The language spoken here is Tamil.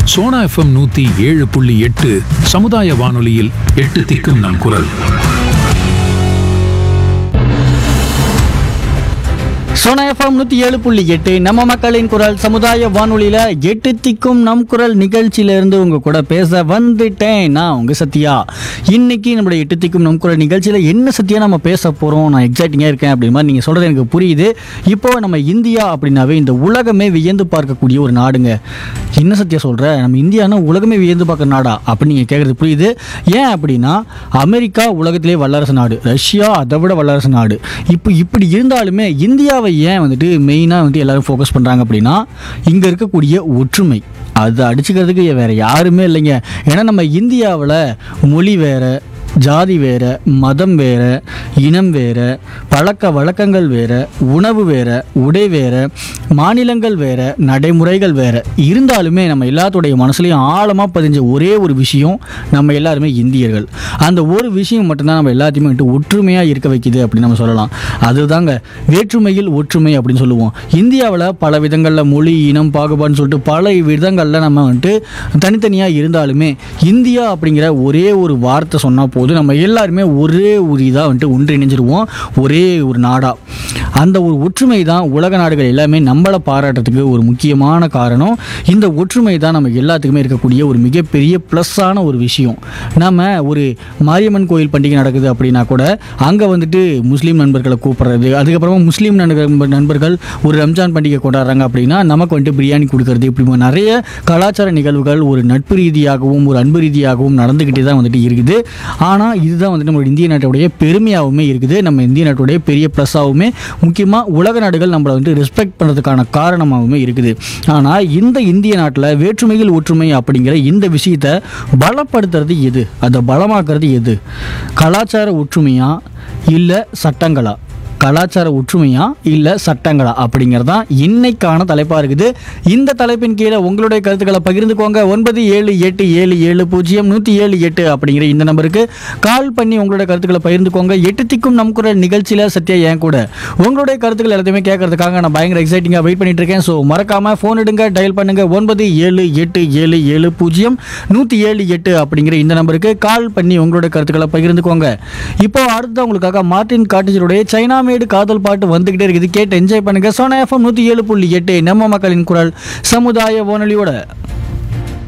சோனா எஃப்எம் நூத்தி ஏழு புள்ளி எட்டு சமுதாய வானொலியில் எட்டு திக்கும் நம் குரல் சோனா எஃப்எம் நூற்றி ஏழு புள்ளி எட்டு நம்ம மக்களின் குரல் சமுதாய வானொலியில் எட்டு திக்கும் நம் குரல் நிகழ்ச்சியிலேருந்து உங்கள் கூட பேச வந்துட்டேன் நான் உங்கள் சத்யா இன்னைக்கு நம்மளுடைய எட்டு திக்கும் நம் குரல் நிகழ்ச்சியில் என்ன சத்யா நம்ம பேச போகிறோம் நான் எக்ஸைட்டிங்காக இருக்கேன் அப்படி மாதிரி நீங்கள் சொல்கிறது எனக்கு புரியுது இப்போ நம்ம இந்தியா அப்படின்னாவே இந்த உலகமே வியந்து பார்க்கக்கூடிய ஒரு நாடுங்க என்ன சத்யா சொல்கிற நம்ம இந்தியானா உலகமே வியந்து பார்க்குற நாடா அப்படின்னு நீங்கள் கேட்குறது புரியுது ஏன் அப்படின்னா அமெரிக்கா உலகத்திலே வல்லரசு நாடு ரஷ்யா அதை விட வல்லரசு நாடு இப்போ இப்படி இருந்தாலுமே இந்தியாவை ஏன் வந்துட்டு மெயினாக வந்துட்டு எல்லாரும் ஃபோக்கஸ் பண்ணுறாங்க அப்படின்னா இங்கே இருக்கக்கூடிய ஒற்றுமை அது அடிச்சுக்கிறதுக்கு வேற யாருமே இல்லைங்க ஏன்னா நம்ம இந்தியாவில் மொழி வேற ஜாதி வேற மதம் வேற இனம் வேற பழக்க வழக்கங்கள் வேற உணவு வேற உடை வேற மாநிலங்கள் வேற நடைமுறைகள் வேற இருந்தாலுமே நம்ம எல்லாத்துடைய மனசுலையும் ஆழமாக பதிஞ்ச ஒரே ஒரு விஷயம் நம்ம எல்லாருமே இந்தியர்கள் அந்த ஒரு விஷயம் மட்டும்தான் நம்ம எல்லாத்தையுமே வந்துட்டு ஒற்றுமையாக இருக்க வைக்குது அப்படின்னு நம்ம சொல்லலாம் அதுதாங்க வேற்றுமையில் ஒற்றுமை அப்படின்னு சொல்லுவோம் இந்தியாவில் பல விதங்களில் மொழி இனம் பாகுபாடுன்னு சொல்லிட்டு பல விதங்களில் நம்ம வந்துட்டு தனித்தனியாக இருந்தாலுமே இந்தியா அப்படிங்கிற ஒரே ஒரு வார்த்தை சொன்னால் போதும் நம்ம எல்லாருமே ஒரே ஒரு இதாக வந்துட்டு ஒன்றிணைஞ்சிருவோம் ஒரே ஒரு நாடாக அந்த ஒரு ஒற்றுமை தான் உலக நாடுகள் எல்லாமே நம்மளை பாராட்டுறதுக்கு ஒரு முக்கியமான காரணம் இந்த ஒற்றுமை தான் நம்ம எல்லாத்துக்குமே இருக்கக்கூடிய ஒரு மிகப்பெரிய ப்ளஸ்ஸான ஒரு விஷயம் நம்ம ஒரு மாரியம்மன் கோயில் பண்டிகை நடக்குது அப்படின்னா கூட அங்கே வந்துட்டு முஸ்லீம் நண்பர்களை கூப்பிடுறது அதுக்கப்புறமா முஸ்லீம் நண்பர்கள் நண்பர்கள் ஒரு ரம்ஜான் பண்டிகை கொண்டாடுறாங்க அப்படின்னா நமக்கு வந்துட்டு பிரியாணி கொடுக்கறது இப்படி நிறைய கலாச்சார நிகழ்வுகள் ஒரு நட்பு ரீதியாகவும் ஒரு அன்பு ரீதியாகவும் நடந்துக்கிட்டே தான் வந்துட்டு இருக்குது ஆனால் இதுதான் வந்துட்டு நம்ம இந்திய நாட்டுடைய பெருமையாகவுமே இருக்குது நம்ம இந்திய நாட்டுடைய பெரிய ப்ளஸ்ஸாகவுமே முக்கியமாக உலக நாடுகள் நம்மளை வந்து ரெஸ்பெக்ட் பண்ணுறதுக்கான காரணமாகவுமே இருக்குது ஆனால் இந்த இந்திய நாட்டில் வேற்றுமையில் ஒற்றுமை அப்படிங்கிற இந்த விஷயத்தை பலப்படுத்துறது எது அதை பலமாக்குறது எது கலாச்சார ஒற்றுமையா இல்லை சட்டங்களா கலாச்சார ஒற்றுமையா இல்லை சட்டங்களா அப்படிங்கிறது தான் இன்னைக்கான தலைப்பாக இருக்குது இந்த தலைப்பின் கீழே உங்களுடைய கருத்துக்களை பகிர்ந்துக்கோங்க ஒன்பது ஏழு எட்டு ஏழு ஏழு பூஜ்ஜியம் நூற்றி ஏழு எட்டு அப்படிங்கிற இந்த நம்பருக்கு கால் பண்ணி உங்களுடைய கருத்துக்களை பகிர்ந்துக்கோங்க எட்டு திக்கும் நம் குரல் நிகழ்ச்சியில் சத்யா ஏன் கூட உங்களுடைய கருத்துக்கள் எல்லாத்தையுமே கேட்கறதுக்காக நான் பயங்கர எக்ஸைட்டிங்காக வெயிட் பண்ணிட்டு இருக்கேன் ஸோ மறக்காம ஃபோன் எடுங்க டயல் பண்ணுங்க ஒன்பது ஏழு எட்டு ஏழு ஏழு பூஜ்ஜியம் நூற்றி ஏழு எட்டு அப்படிங்கிற இந்த நம்பருக்கு கால் பண்ணி உங்களுடைய கருத்துக்களை பகிர்ந்துக்கோங்க இப்போ அடுத்து உங்களுக்காக மார்டின் காட்டேஜருடைய சைனா மேடு காதல் பாட்டு வந்துகிட்டே இருக்குது கேட்டு என்ஜாய் பண்ணுங்க சோனா எஃப்எம் நூற்றி ஏழு புள்ளி எட்டு நம்ம மக்களின் குரல் சமுதாய வானொலியோட